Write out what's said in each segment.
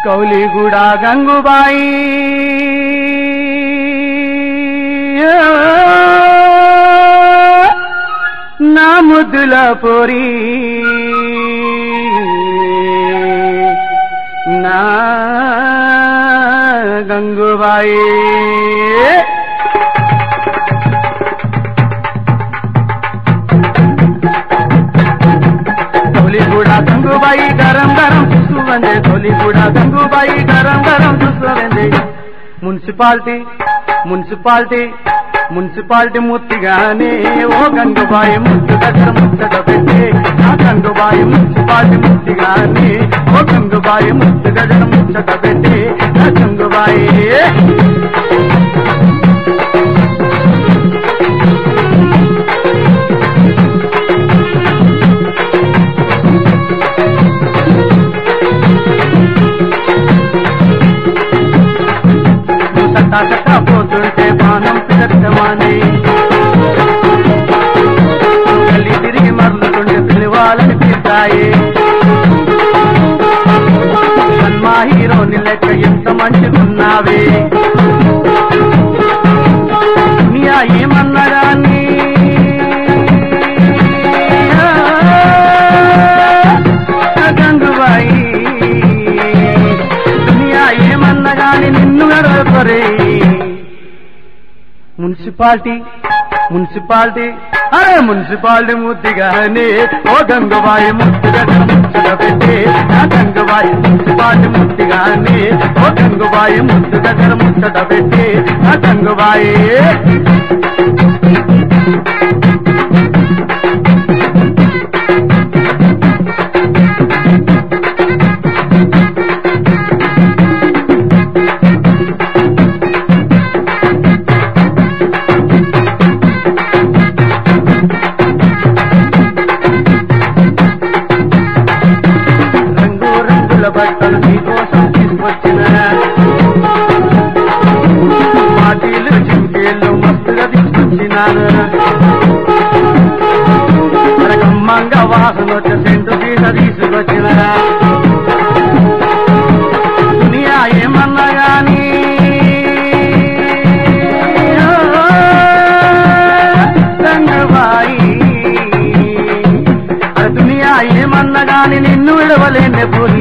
కౌలిగూడ గంగుబాయి నా ముద్దుల పొరి నా గంగుబాయి తొలి కూడా గంగుబాయి గరం గరం చూసువందే తొలి కూడా గంగుబాయి గరం గరం చూసువందే మున్సిపాలిటీ మున్సిపాలిటీ మున్సిపాలిటీ ముత్తిగానే ఓ గంగుబాయి ముత్తు దగ్గర ముచ్చట పెట్టి ఆ గంగుబాయి మున్సిపాలిటీ ముత్తిగానే ఓ గంగుబాయి ముత్తు దగ్గర ముచ్చట పెట్టి ఆ గంగుబాయి నువ్వు సట్టా సట్టా పోతుంటే బాణం పిలచ్చమాని గల్లి తిరిగి మరలుతుంటే పిలవాలని పిలిచాయి సన్మా హీరోని లెక్క ఎంత మంచిగున్నావే దునియా ఏమన్నదాన్ని గంగుబాయి దునియా ఏమన్నా గాని నిన్ను నడపరే మున్సిపాలిటీ మున్సిపాలిటీ అరే మున్సిపాలిటీ ముద్దిగానే ఓ గంగుబాయి ముద్దుగా ముచ్చట పెట్టి ఆ గంగుబాయి మున్సిపాలిటీ ముద్దిగానే ఓ గంగుబాయి ముద్దుగా ముచ్చట పెట్టి ఆ గంగుబాయి రంగు రంగుల బట్టలు నీకోసం తీసుకొచ్చిన పాటీలు చింకేళ్ళు మస్తుగా తీసుకొచ్చినాను మనకమ్మంగా వాసన వచ్చే సెంటు సీట తీసుకొచ్చిన దునియా ఏమన్నా గాని రంగబాయి ఆ దునియా ఏమన్నా గాని నిన్ను విడవలేనే పోలి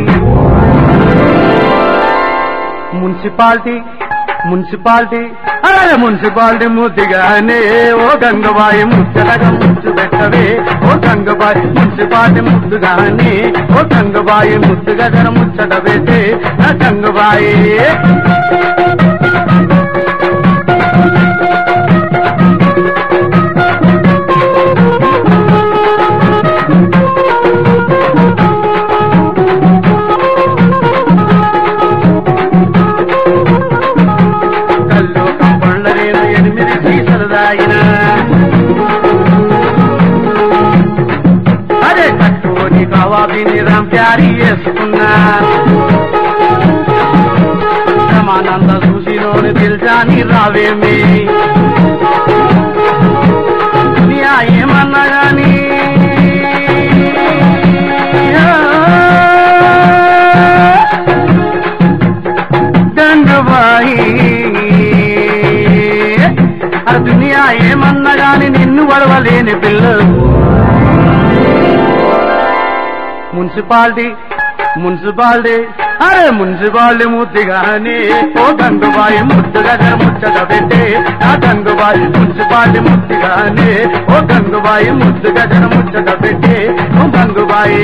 మున్సిపాలిటీ మున్సిపాలిటీ అలాగే మున్సిపాలిటీ ముద్దిగానే ఓ గంగబాయి ముచ్చటగా ముచ్చు పెట్టవే ఓ గంగబాయి మున్సిపాలిటీ ముద్దుగానే ఓ గంగబాయి ముద్దుగా జర ముచ్చట పెట్టే నా గంగబాయి కళ్ళు కంపళ్ళరేన ఎనిమిది సీసలు దాగిన అదే కట్టుని కవాబిని రామ్ ప్యారీ వేసుకున్నా రమానంద చూసినోని దిల్జాని రావేమి దునియా ఏమన్నా గాని గంగబాయి ఆ దునియా ఏమన్నా గాని నిన్ను వడవలేని పిల్లలు మున్సిపాలిటీ మున్సిపాలిటీ అరే మున్సిపాలిటీ ముద్దిగానే ఓ గంగుబాయి ముద్దుగా జర ముచ్చట పెట్టే ఆ గంగుబాయి మున్సిపాలిటీ ముద్దిగానే ఓ గంగుబాయి ముద్దుగా జర ముచ్చట పెట్టే ఓ గంగుబాయి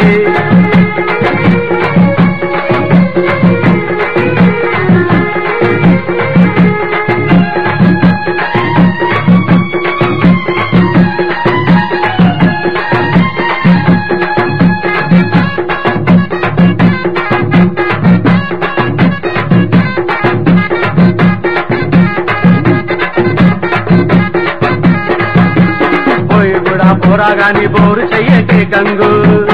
పోయి కూడా పోరాగాని బోరు చెయ్యకే గంగు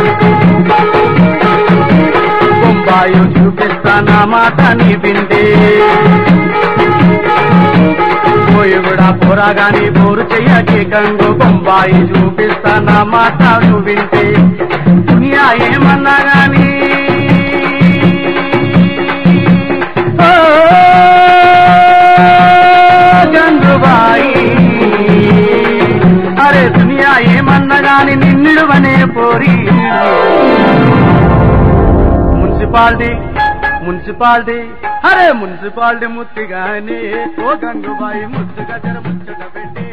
బొంబాయి చూపిస్తా నా మాట నీ వింటే పోయి కూడా పోరాగాని బోరు చెయ్యకే గంగు బొంబాయి చూపిస్తా నా మాట నువ్వు వింటే దునియా ఏమన్నా గాని మున్సిపాలిటీ మున్సిపాలిటీ అరే మున్సిపాలిటీ ముత్తిగాని ఓ గంగుబాయి ముద్దుగా తెర ముచ్చట పెట్టి